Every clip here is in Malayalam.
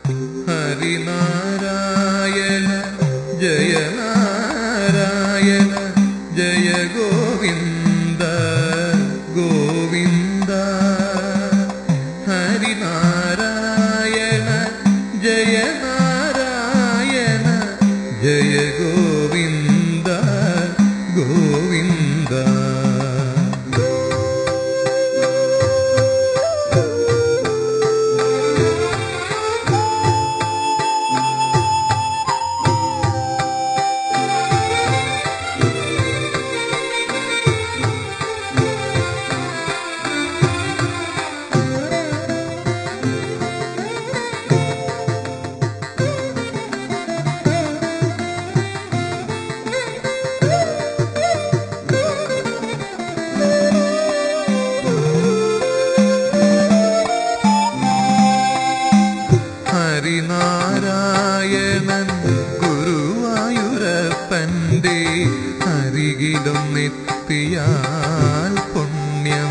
ഹരിനാരായണ ജയ നാരായണ ജയ ഗോവിന്ദ ഗോവിന്ദ ഹരിനാരായണ ജയ നാരായണ ജയ ഗോവിന്ദ ഗോവിന്ദ ഹരിനാരായണൻ ഗുരുവായൂരപ്പൻ്റെ അരികിലും എത്തിയാൽ പുണ്യം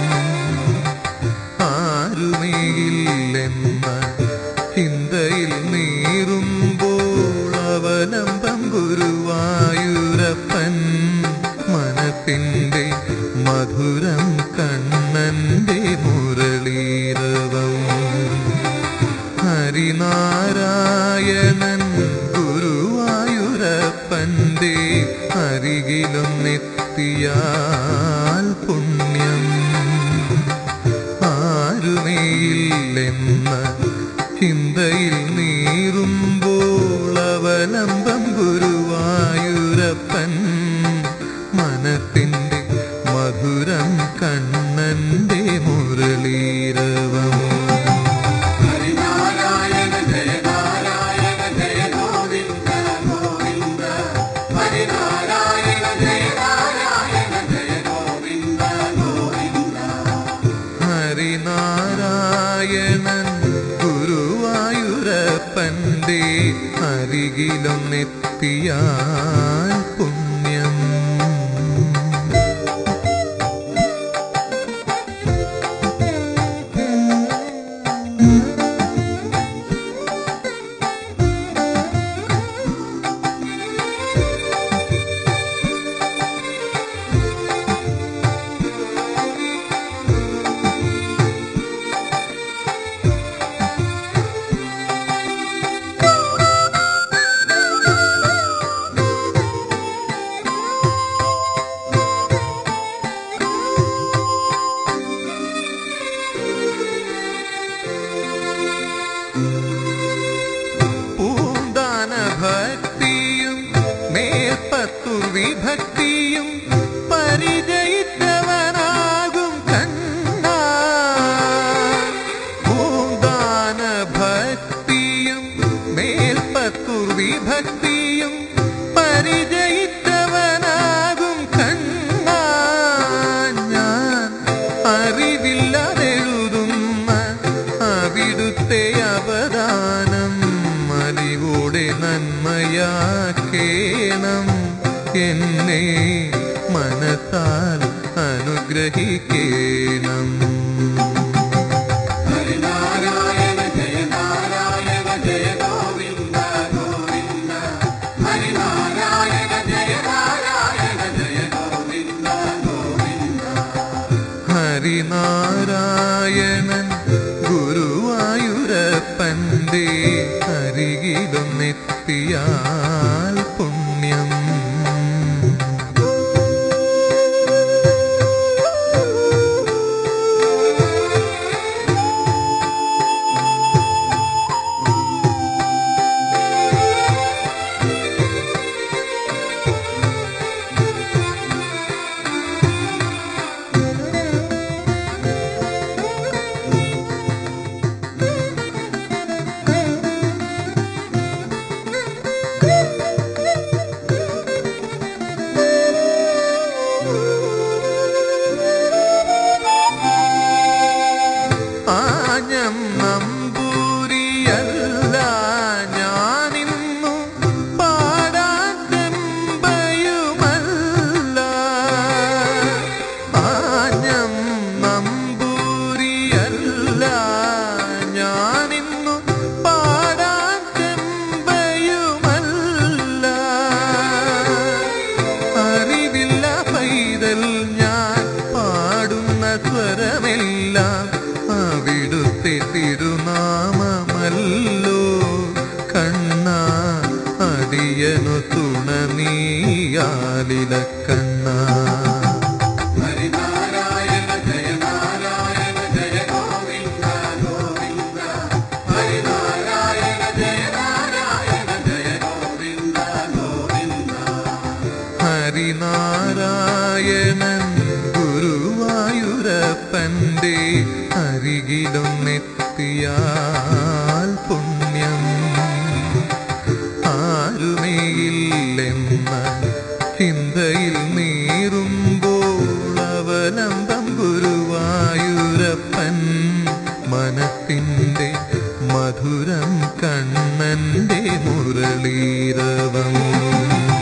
ആരുമേയില്ലെന്ന ചിന്തയിൽ നീറുമ്പോൾ അവലംബം ഗുരുവായൂരപ്പൻ മനത്തിൻ്റെ മധുരം കണ്ണൻ്റെ മുരളീരവം ഹരിനാരായണൻ ഗുരുവായൂരപ്പൻ്റെ അരികിലും എത്തിയാൽ പുണ്യം ആരുമേയില്ലെന്ന ചിന്തയിൽ നീറുമ്പോൾ അവലംബം ഗുരുവായൂരപ്പൻ മനത്തിൻ്റെ മധുരം കണ്ണൻ്റെ മുരളീരവം ഹരിനാരായണ ജയ നാരായണ ജയ ഗോവിന്ദ ഗോവിന്ദ ഹരിനാരായണ ജയ നാരായണ ജയ ഗോവിന്ദ ഗോവിന്ദ ഹരിനാരായണൻ ഗുരുവായൂരപ്പൻ്റെ അരികിലും എത്തിയാൽ പുണ്യം പൂന്താന ഭക്തിയും മേൽപ്പത്തൂർ വിഭക്തിയും പരിചയിച്ചവനാകും കണ്ണ പൂന്താന ഭക്തിയും മേൽപ്പത്തൂർ വിഭക്തിയും പരിചയിച്ചവനാകും കണ്ണ ഞാൻ അറിവില്ലാതെഴുതുന്ന അവിടുത്തെ അവദാനം മലിവോടെ നന്മയാക്കേണം എന്നെ മനത്താൽ അനുഗ്രഹിക്കേണം ഹരിനാരായണ ജയ നാരായണ ജയ ഗോവിന്ദ ഗോവിന്ദ ഹരിനാരായണ ജയ നാരായണ ജയ ഗോവിന്ദ ഗോവിന്ദ ഹരിനാരായണൻ ഗുരുവായൂരപ്പൻ്റെ അരികിലും എത്തിയാൽ പുണ്യം തിരുനാമമല്ലോ കണ്ണ അടിയനു തുണ നീയാലില കണ്ണ ഹരിനാരായണ ജയ നാരായണ ജയ ഗോവിന്ദ ഗോവിന്ദ ഹരിനാരായണ ജയ നാരായണ ജയ ഗോവിന്ദ ഗോവിന്ദ ഹരിനാരായണൻ ഗുരുവായൂരപ്പൻ്റെ അരികിലൊന്നെത്തിയാൽ പുണ്യം ആരുമേയില്ലെന്ന ചിന്തയിൽ നീറുമ്പോൾ അവലംബം ഗുരുവായൂരപ്പൻ മനത്തിൻ്റെ മധുരം കണ്ണൻ്റെ മുരളീരവം